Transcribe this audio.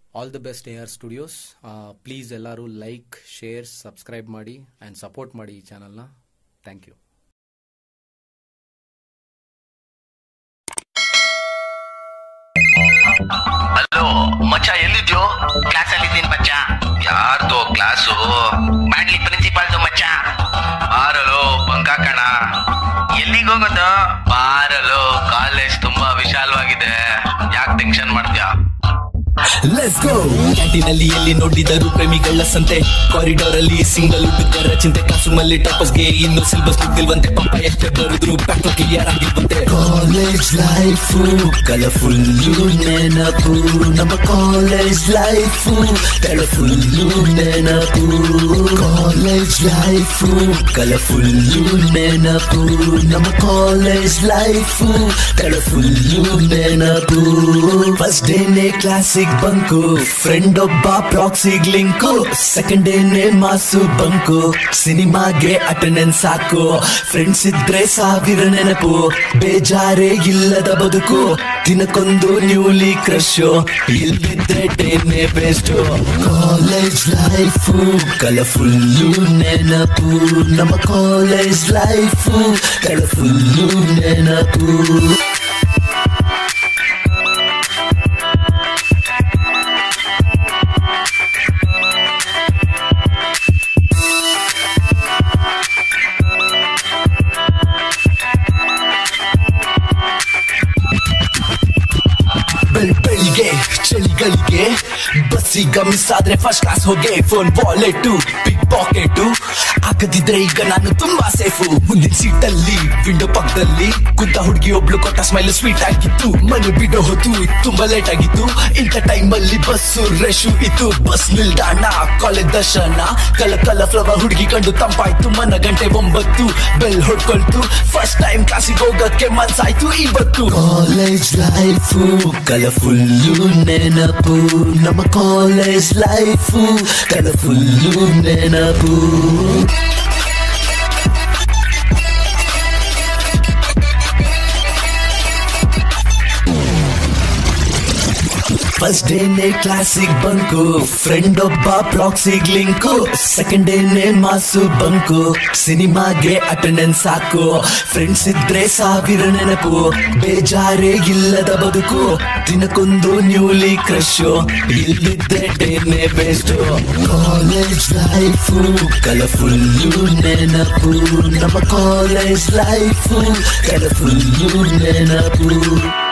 all the best A R studios please ಎಲ್ಲರೂ like share subscribe ಮಾಡಿ and support ಮಾಡಿ ಈ ಚಾನಲ್ನ ಥ್ಯಾಂಕ್ ಯು ಹಲೋ ಮಚ್ಚ ಎಲ್ಲಿದ್ಯೋ ಕ್ಲಾಸ್ ಅಲ್ಲಿ ಇದ್ದೀನಿ ಮಚ್ಚ ಯಾರ್ದು ಕ್ಲಾಸು ಮಾಡ್ಲಿ ಪ್ರಿನ್ಸಿಪಾಲ್ದು ಮಚ್ಚ ಬಾರಲು ಬಂಕಾಕಣ ಎಲ್ಲಿಗೆ ಹೋಗೋದು ಬಾರಲು ಕಾಲೇಜ್ ತುಂಬಾ ವಿಶಾಲವಾಗಿದೆ ಯಾಕೆ ಟೆನ್ಷನ್ ಮಾಡ್ತೀಯಾ ಲೆಟ್ಸ್ ಗೋ ಕ್ಯಾಂಟೀನಲ್ಲಿ ಎಲ್ಲಿ ನೋಡಿದರು ಪ್ರೇಮಿಗಳ ಸಂತೆ ಕಾರಿಡಾರ್ ಅಲ್ಲಿ ಸಿಂಗಲ್ ಹುಡುಗರ ಚಿಂತೆ ಕ್ಲಾಸ್ ಮಲ್ಲಿ ಟಾಪರ್ಸ್ ಗೆ ಇನ್ನು ಸಿಲ್ಬಸ್ ಮುಗ್ದಿಲ್ವಂತೆ ಪಂಪ ಎಷ್ಟೇ ಬರೆದ್ರು ಪ್ಯಾಕ್ಟರ್ ಕ್ಲಿಯರ್ ಆಗಿಲ್ವಂತೆ ಕಾಲೇಜ್ ಲೈಫ್ ಕಲರ್ಫುಲ್ ನೆನಪು ನಮ್ಮ ಕಾಲೇಜ್ ಲೈಫ್ ಕಲರ್ಫುಲ್ ನೆನಪು ಕಾಲೇಜ್ ಲೈಫ್ ಕಲರ್ಫುಲ್ ನೆನಪು ನಮ್ಮ ಕಾಲೇಜ್ ಲೈಫ್ ಕಲರ್ಫುಲ್ ನೆನಪು ಫಸ್ಟ್ ಡೇನೆ ಕ್ಲಾಸಿಕ್ ಬಂಕು ಫ್ರೆಂಡ್ ಒಬ್ಬ ಪ್ರಾಕ್ಸಿಗ್ ಲಿಂಕು ಸೆಕೆಂಡ್ ಡೇನೆ ಮಾಸು ಬಂಕು ಸಿನಿಮಾಗೆ ಅಟೆಂಡೆನ್ಸ್ ಸಾಕು ಫ್ರೆಂಡ್ಸ್ ಇದ್ರೆ ಸಾವಿರ ನೆನಪು ಬೇಜಾರೇ ಇಲ್ಲದ ಬದುಕು ದಿನಕ್ಕೊಂದು ನ್ಯೂಲಿ ಕ್ರಶ್ ಇಲ್ದಿದ್ರೆ ಡೇನೆ ಬೆಸ್ಟ್ ಕಾಲೇಜ್ ಲೈಫ್ ಕಲರ್ಫುಲ್ ನೆನಪು ನಮ್ಮ ಕಾಲೇಜ್ ಲೈಫ್ ಕಲರ್ಫುಲ್ ನೆನಪು ಬೆಳ್ ಬೆಳಿಗ್ಗೆ ಚಳಿಗಳಿಗೆ ಬಸ್ಸಿಗ ಮಿಸ್ ಆದ್ರೆ ಫಸ್ಟ್ ಕ್ಲಾಸ್ ಹೋಗೆ ಫೋನ್ ವಾಲೆಟ್ ಬಿಗ್ ಪಾಕೆಟ್ ಆಗದಿದ್ರೆ ಈಗ ನಾನು ತುಂಬಾ ಸೇಫು ಮುಂದಿನ ಸೀಟಲ್ಲಿ ವಿಂಡೋ ಪಕ್ಕದಲ್ಲಿ ಕುಂತ ಹುಡುಗಿ ಒಬ್ಳು ಕೊಟ್ಟ ಸ್ಮೈಲ್ ಸ್ವೀಟ್ ಆಗಿತ್ತು ಮನೆ ಬಿಡೋ ಹೊತ್ತು ತುಂಬಾ ಲೇಟ್ ಆಗಿತ್ತು ಇಂಥ ಟೈಮ್ ಅಲ್ಲಿ ಬಸ್ಸು ರಶ್ ಇತ್ತು ಬಸ್ ನಿಲ್ದಾಣ ಕಾಲೇಜ್ ದರ್ಶನ ಕಲ ಕಲ ಫ್ಲವರ್ ಹುಡುಗಿ ಕಂಡು ತಂಪಾಯ್ತು ಮನ ಗಂಟೆ ಒಂಬತ್ತು ಬೆಲ್ ಹೊಡ್ಕೊಳ್ತು ಫಸ್ಟ್ ಟೈಮ್ ಕ್ಲಾಸಿಗೆ ಹೋಗಕ್ಕೆ ಮನ್ಸಾಯ್ತು ಇವತ್ತು ಕಾಲೇಜ್ ಲೈಫ್ ಕಲರ್ಫುಲ್ ನೆನಪು ನಮ್ಮ ಕಾಲೇಜ್ ಲೈಫ್ ಕಲರ್ಫುಲ್ ನೆನಪು ಫಸ್ಟ್ ಡೇನೆ ಕ್ಲಾಸಿಕ್ ಬಂಕು ಫ್ರೆಂಡ್ ಒಬ್ಬ ಪ್ರಾಕ್ಸಿಗ್ ಲಿಂಕು ಸೆಕೆಂಡ್ ಡೇನೆ ಮಾಸು ಬಂಕು ಸಿನಿಮಾಗೆ ಅಟೆಂಡೆನ್ಸ್ ಸಾಕು ಫ್ರೆಂಡ್ಸ್ ಇದ್ರೆ ಸಾವಿರ ನೆನಪು ಬೇಜಾರೇ ಇಲ್ಲದ ಬದುಕು ದಿನಕ್ಕೊಂದು ನ್ಯೂಲಿ ಕ್ರಶ್ ಇಲ್ಲಿದ್ರೆ ಡೇನೆ ಬೆಸ್ಟ್ ಕಾಲೇಜ್ ಲೈಫ್ ಕಲರ್ಫುಲ್ ನೆನಪು ನಮ್ಮ ಕಾಲೇಜ್ ಲೈಫ್ ಕಲರ್ಫುಲ್ ನೆನಪು